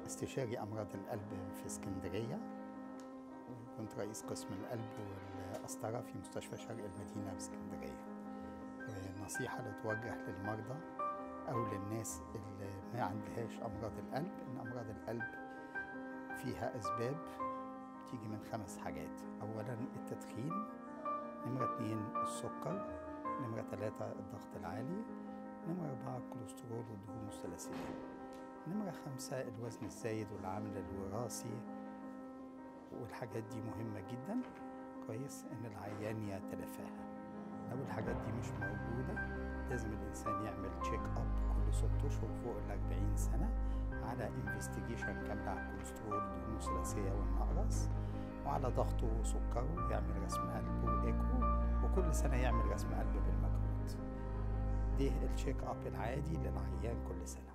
استشاري أمراض القلب في اسكندرية وكنت رئيس قسم القلب والقسطرة في مستشفى شرق المدينة باسكندرية والنصيحة اللي توجه للمرضى أو للناس اللي ما عندهاش أمراض القلب إن أمراض القلب فيها أسباب تيجي من خمس حاجات أولا التدخين نمرة اتنين السكر نمرة تلاتة الضغط العالي نمرة أربعة الكوليسترول والدهون الثلاثية نمرة خمسة الوزن الزايد والعامل الوراثي والحاجات دي مهمة جدا كويس إن العيان يتلافاها لو الحاجات دي مش موجودة لازم الإنسان يعمل تشيك أب كل ست أشهر فوق ال 40 سنة على انفستيجيشن كاملة على الكوليسترول والدهون الثلاثية والنقرس وعلى ضغطه وسكره يعمل رسم قلب وإيكو وكل سنة يعمل رسم قلب بالمجهود دي التشيك أب العادي للعيان كل سنة